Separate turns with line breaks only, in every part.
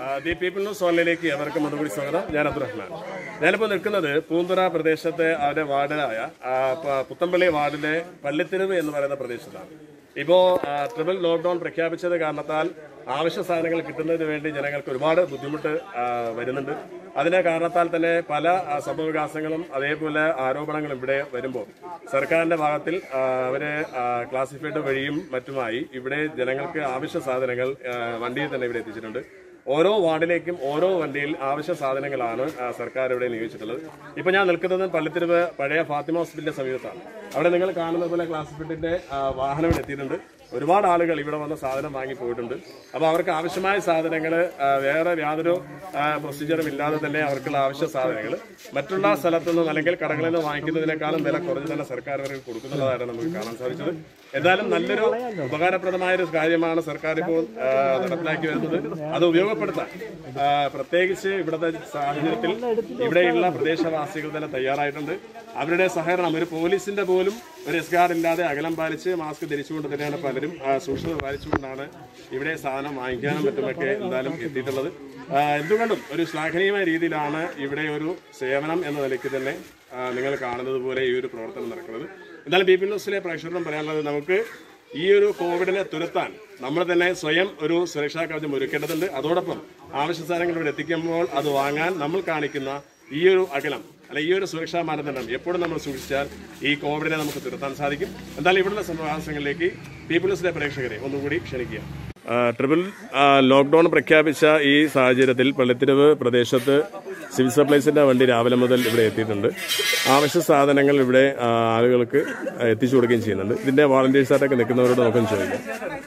The people news ഓൺലൈനിലേക്ക് എവർക്കും ഒന്നുകൂടി സ്വാഗതം ഞാൻ അബ്ദുറഹ്മാൻ ഞാനിപ്പോൾ നിൽക്കുന്നത് പൂന്തുറ പ്രദേശത്തെ അവരുടെ വാർഡിലായ ആ, പ- പുത്തമ്പള്ളി വാർഡിലെ പള്ളിത്തെരുവ് എന്ന് പറയുന്ന പ്രദേശത്താണ് ഇപ്പോൾ ട്രിപ്പിൾ ലോക്ക്ഡൌൺ പ്രഖ്യാപിച്ചത് കാരണത്താൽ ആവശ്യ സാധനങ്ങൾ കിട്ടുന്നതിന് വേണ്ടി ജനങ്ങൾക്ക് ഒരുപാട് ബുദ്ധിമുട്ട് ആ, വരുന്നുണ്ട് അതിന്റെ കാരണത്താൽ തന്നെ പല ആ, സംഭവവികാസങ്ങളും അതേപോലെ ആരോപണങ്ങളും ഇവിടെ വരുമ്പോൾ സർക്കാരിന്റെ ഭാഗത്തിൽ ആ, അവര് ആ, ക്ലാസിഫൈഡ് വഴിയും മറ്റുമായി ഇവിടെ ജനങ്ങൾക്ക് ആവശ്യ സാധനങ്ങൾ ആ, വണ്ടിയിൽ തന്നെ ഇവിടെ എത്തിച്ചിട്ടുണ്ട് ഓരോ വാർഡിലേക്കും ഓരോ വണ്ടിയിൽ ആവശ്യ സാധനങ്ങളാണ് ആ, സർക്കാർ ഇവിടെ നിയോഗിച്ചിട്ടുള്ളത് ഇപ്പൊ ഞാൻ നിൽക്കുന്നത് പള്ളിത്തെരുവ് പഴയ ഫാത്തിമ ഹോസ്പിറ്റലിന്റെ സമീപത്താണ് അവിടെ നിങ്ങൾ കാണുന്ന പോലെ ക്ലാസിഫിറ്റിന്റെ വാഹനം ഇവിടെ എത്തിയിട്ടുണ്ട് ഒരുപാട് ആളുകൾ ഇവിടെ വന്ന് സാധനം വാങ്ങി പോയിട്ടുണ്ട് അപ്പോൾ അവർക്ക് ആവശ്യമായ സാധനങ്ങൾ വേറെ യാതൊരു ആ, പ്രൊസീജിയറും ഇല്ലാതെ തന്നെ അവർക്കുള്ള ആവശ്യ സാധനങ്ങൾ മറ്റുള്ള സ്ഥലത്തു നിന്നും അല്ലെങ്കിൽ കടകളിൽ നിന്ന് വാങ്ങിക്കുന്നതിനേക്കാളും വില കുറഞ്ഞ് തന്നെ സർക്കാർ അവർക്ക് കൊടുക്കുന്നതായിട്ടാണ് നമുക്ക് കാണാൻ സാധിച്ചത് എന്തായാലും നല്ലൊരു ഉപകാരപ്രദമായ ഒരു കാര്യമാണ് സർക്കാർ ഇപ്പോൾ ആ, നടപ്പിലാക്കി വരുന്നത് അത് ഉപയോഗപ്പെടുത്താൻ ആ, പ്രത്യേകിച്ച് ഇവിടുത്തെ സാഹചര്യത്തിൽ ഇവിടെയുള്ള പ്രദേശവാസികൾ തന്നെ തയ്യാറായിട്ടുണ്ട് അവരുടെ സഹകരണം ഒരു പോലീസിന്റെ പോലും ഒരു എസ് ഗാർഡ് ഇല്ലാതെ അകലം പാലിച്ച് മാസ്ക് ധരിച്ചുകൊണ്ട് തന്നെയാണ് പലരും ആ, സൂക്ഷ്മത പാലിച്ചുകൊണ്ടാണ് ഇവിടെ സാധനം വാങ്ങിക്കാനും മറ്റുമൊക്കെ എന്തായാലും എത്തിയിട്ടുള്ളത് ആ, എന്തുകൊണ്ടും ഒരു ശ്ലാഘനീയമായ രീതിയിലാണ് ഇവിടെ ഒരു സേവനം എന്ന നിലയ്ക്ക് തന്നെ ആ, നിങ്ങൾ കാണുന്നത് പോലെ ഈ ഒരു പ്രവർത്തനം നടക്കുന്നത് എന്നാലും ബി പി ന്യൂസിലെ പ്രേക്ഷകരോടും പറയാനുള്ളത് നമുക്ക് ഈ ഒരു കോവിഡിനെ തുരത്താൻ നമ്മൾ തന്നെ സ്വയം ഒരു സുരക്ഷാ കവചം ഒരുക്കേണ്ടതുണ്ട് അതോടൊപ്പം ആവശ്യ സാധനങ്ങൾ ഇവിടെ എത്തിക്കുമ്പോൾ അത് വാങ്ങാൻ നമ്മൾ കാണിക്കുന്ന ഈ ഒരു അകലം അല്ല ഈ ഒരു സുരക്ഷാ മാനദണ്ഡം എപ്പോഴും നമ്മൾ സൂക്ഷിച്ചാൽ ഈ കോവിഡിനെ നമുക്ക് തുരത്താൻ സാധിക്കും എന്തായാലും ഇവിടുത്തെ സംഭവവാസങ്ങളിലേക്ക് പീപ്പിൾസിലെ പ്രേക്ഷകരെ ഒന്നുകൂടി ക്ഷണിക്കുക ട്രിപ്പിൾ ലോക്ക്ഡൌൺ പ്രഖ്യാപിച്ച ഈ സാഹചര്യത്തിൽ പള്ളിത്തിരിവ് പ്രദേശത്ത് സിവിൽ സപ്ലൈസിന്റെ വണ്ടി രാവിലെ മുതൽ ഇവിടെ എത്തിയിട്ടുണ്ട് ആവശ്യ സാധനങ്ങൾ ഇവിടെ ആ, ആളുകൾക്ക് എത്തിച്ചു കൊടുക്കുകയും ചെയ്യുന്നുണ്ട് ഇതിന്റെ വോളണ്ടിയേഴ്സായിട്ടൊക്കെ നിൽക്കുന്നവരോട് നമുക്കും ചോദിക്കാം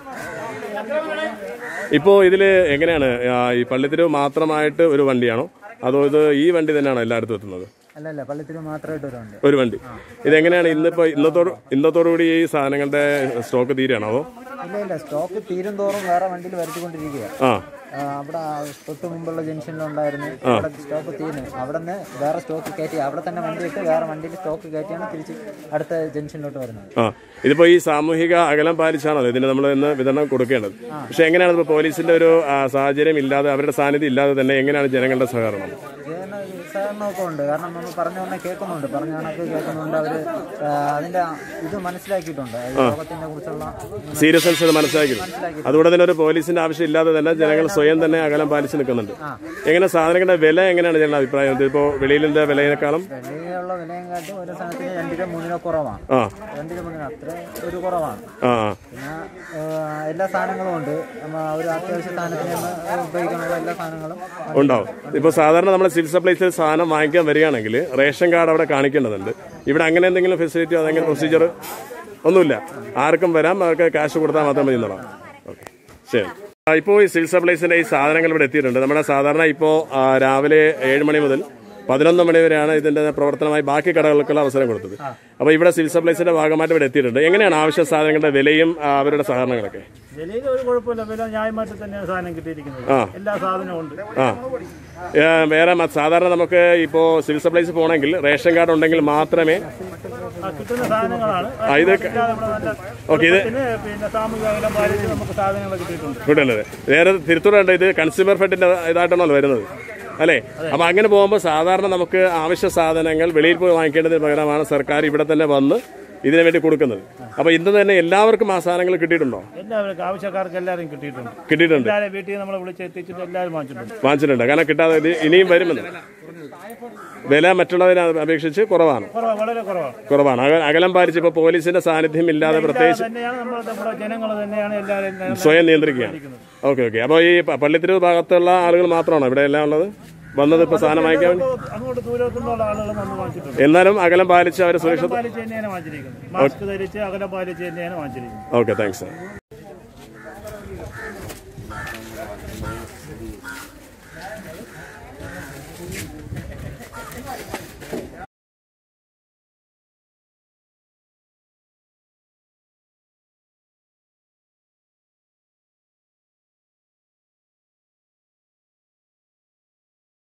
ഇപ്പോൾ ഇതിൽ എങ്ങനെയാണ് ആ, ഈ പള്ളിത്തിരിവ് മാത്രമായിട്ട് ഒരു വണ്ടിയാണോ അതോ ഇത് ഈ വണ്ടി തന്നെയാണോ എല്ലായിടത്തും എത്തുന്നത്
അല്ല അല്ല പള്ളിത്തിന് മാത്രമായിട്ട് ഒരു വണ്ടി
ഒരു വണ്ടി ഇതെങ്ങനെയാണ് ഇന്നിപ്പോ ഇന്നത്തോട് ഇന്നത്തോടുകൂടി ഈ സാധനങ്ങളുടെ സ്റ്റോക്ക് തീരുകയാണോ അതോ
ഇല്ല ഇല്ല സ്റ്റോക്ക് തീരും തോറും വേറെ വണ്ടിയിൽ വരുത്തിക്കൊണ്ടിരിക്കുക
ആ
അവിടെ ആ തൊട്ട് മുമ്പുള്ള ജംഗ്ഷനിലുണ്ടായിരുന്നു അവിടെ സ്റ്റോക്ക് തീരുന്നു അവിടെ നിന്ന് വേറെ സ്റ്റോക്ക് കയറ്റി അവിടെ തന്നെ വണ്ടി ഇട്ട് വേറെ വണ്ടിയിൽ സ്റ്റോക്ക് കയറ്റിയാണ് തിരിച്ച് അടുത്ത ജംഗ്ഷനിലോട്ട് വരുന്നത്
ആ ഇതിപ്പോ ഈ സാമൂഹിക അകലം പാലിച്ചാണല്ലോ ഇതിന് നമ്മൾ ഇന്ന് വിതരണം കൊടുക്കേണ്ടത് പക്ഷെ എങ്ങനെയാണ് ഇപ്പോൾ പോലീസിന്റെ ഒരു ആ, സാഹചര്യം ഇല്ലാതെ അവരുടെ സാന്നിധ്യം ഇല്ലാതെ തന്നെ എങ്ങനെയാണ് ജനങ്ങളുടെ സഹകരണം
ജന സഹകരണമൊക്കെ ഉണ്ട് കാരണം നമ്മൾ പറഞ്ഞ കൊണ്ട് കേൾക്കുന്നുണ്ട് പറഞ്ഞ കണക്ക് കേൾക്കുന്നുണ്ട് അവർ അതിന്റെ ഇത് മനസ്സിലാക്കിയിട്ടുണ്ട് ഈ രോഗത്തിനെ കുറിച്ചുള്ള
സീരിയസ്നെസ് ഇത് മനസ്സിലാക്കി അതുകൊണ്ട് തന്നെ ഒരു പോലീസിന്റെ ആവശ്യം ഇല്ലാതെ തന്നെ ജനങ്ങൾ സ്വയം തന്നെ അകലം പാലിച്ച് നിൽക്കുന്നുണ്ട് എങ്ങനെ സാധനങ്ങളുടെ വില എങ്ങനെയാണ് ജനങ്ങളുടെ അഭിപ്രായം ഇതിപ്പോ വെളിയിലിന്റെ വിലയേക്കാളും
വെള്ളിയിലുള്ള വിലയും കാട്ടി ഒരു സാധനത്തിന് രണ്ട് രൂപ മൂന്ന് രൂപ കുറവാണ്
ആ
രണ്ട് രൂപ മൂന്ന് രൂപ അത്ര ഒരു കുറവാണ്
ആ ആ
പിന്നെ ആ, എല്ലാ സാധനങ്ങളും ഉണ്ട് നമ്മ ഒരു അത്യാവശ്യ സാധനത്തിന് നമ്മൾ ഉപയോഗിക്കാനുള്ള എല്ലാ സാധനങ്ങളും
ഉണ്ടാവും ഇപ്പൊ സാധാരണ നമ്മൾ സിവിൽ സപ്ലൈസിൽ സാധനം വാങ്ങിക്കാൻ വരികയാണെങ്കിൽ റേഷൻ കാർഡ് അവിടെ കാണിക്കേണ്ടതുണ്ട് ഇവിടെ അങ്ങനെ എന്തെങ്കിലും ഫെസിലിറ്റിയോ അതെങ്കിലും പ്രൊസീജിയർ ഒന്നുമില്ല ആർക്കും വരാം അവർക്ക് ക്യാഷ് കൊടുത്താൽ മാത്രം മതി എന്നുള്ളതാണ് ഓക്കെ ശരി ആ, ഇപ്പോൾ ഈ സിവിൽ സപ്ലൈസിന്റെ ഈ സാധനങ്ങൾ ഇവിടെ എത്തിയിട്ടുണ്ട് നമ്മുടെ സാധാരണ ഇപ്പോൾ ആ, രാവിലെ ഏഴ് മണി മുതൽ പതിനൊന്ന് മണി വരെയാണ് ഇതിന്റെ പ്രവർത്തനമായി ബാക്കി കടകൾക്കുള്ള അവസരം കൊടുത്തത് അപ്പോൾ ഇവിടെ സിവിൽ സപ്ലൈസിന്റെ ഭാഗമായിട്ട് ഇവിടെ എത്തിയിട്ടുണ്ട് എങ്ങനെയാണ് ആവശ്യ സാധനങ്ങളുടെ വിലയും ആ, അവരുടെ സഹകരണങ്ങളൊക്കെ
വിലയിൽ ഒരു കുഴപ്പമില്ല വില ന്യായമായിട്ട് തന്നെയാണ് സാധനം കിട്ടിയിരിക്കുന്നത്
ആ.
എല്ലാ സാധനവും ഉണ്ട്
ആ ഏ, വേറെ മ- സാധാരണ നമുക്ക് ഇപ്പോൾ സിവിൽ സപ്ലൈസ് പോകണമെങ്കിൽ റേഷൻ കാർഡ് ഉണ്ടെങ്കിൽ മാത്രമേ
ആ കിട്ടുന്ന സാധനങ്ങളാണ്
ആ, ഇത്
ഇല്ലാതെ ഇവിടെ നല്ല
ഓക്കെ ഇത്
പിന്നെ പിന്നെ സാമൂഹിക അകലം പാലിച്ച് നമുക്ക് സാധനങ്ങൾ കിട്ടിയിട്ടുണ്ട്
കിട്ടുന്നത് വേറെ തിരുത്തൂരുണ്ട് ഇത് കൺസ്യൂമർ ഫെഡിന്റെ ഇതായിട്ടാണല്ലോ വരുന്നത് അല്ലേ അപ്പൊ അങ്ങനെ പോകുമ്പോൾ സാധാരണ നമുക്ക് ആവശ്യ സാധനങ്ങൾ വെളിയിൽ പോയി വാങ്ങിക്കേണ്ടതിന് പകരമാണ് സർക്കാർ ഇവിടെ തന്നെ വന്ന് ഇതിനു വേണ്ടി കൊടുക്കുന്നത് അപ്പൊ ഇന്ന് തന്നെ എല്ലാവർക്കും ആ സാധനങ്ങൾ കിട്ടിയിട്ടുണ്ടോ
എല്ലാവർക്കും ആവശ്യക്കാർക്ക് എല്ലാവരും കിട്ടിയിട്ടുണ്ട്
കിട്ടിയിട്ടുണ്ട്
എല്ലാവരും വീട്ടിൽ നമ്മളെ വിളിച്ച് എത്തിച്ചിട്ട് എല്ലാവരും വാങ്ങിച്ചിട്ടുണ്ട്
വാങ്ങിച്ചിട്ടുണ്ട് കാരണം കിട്ടാതെ ഇത് ഇനിയും വരുമെന്ന് വില മറ്റുള്ളതിനെ അപേക്ഷിച്ച് കുറവാണ്
കുറവാണ് വളരെ കുറവാണ്
കുറവാണ് അക- അകലം പാലിച്ച് ഇപ്പോൾ പോലീസിന്റെ സാന്നിധ്യം ഇല്ലാതെ പ്രത്യേകിച്ച്
തന്നെയാണ് നമ്മൾ നമ്മുടെ ജനങ്ങൾ തന്നെയാണ് എല്ലാവരും
സ്വയം നിയന്ത്രിക്കുകയാണ് ഓക്കെ ഓക്കെ അപ്പോൾ ഈ പ- പള്ളിത്തിരിവ് ഭാഗത്തുള്ള ആളുകൾ മാത്രമാണോ ഇവിടെ എല്ലാം ഉള്ളത് വന്നത് ഇപ്പോൾ സാധനം വാങ്ങിക്കാൻ വേണ്ടി
അങ്ങോട്ട് ദൂരത്തുനിന്നുള്ള ആളുകൾ വന്ന് വാങ്ങിച്ചിട്ടുണ്ട്
എന്നാലും അകലം പാലിച്ച് അവർ സുരക്ഷ
പാലിച്ച് തന്നെയാണ് വാങ്ങിച്ചിരിക്കുന്നത് മാസ്ക് ധരിച്ച് അകലം പാലിച്ച് തന്നെയാണ് വാങ്ങിച്ചിരിക്കുന്നത്
ഓക്കെ താങ്ക്സ് സാർ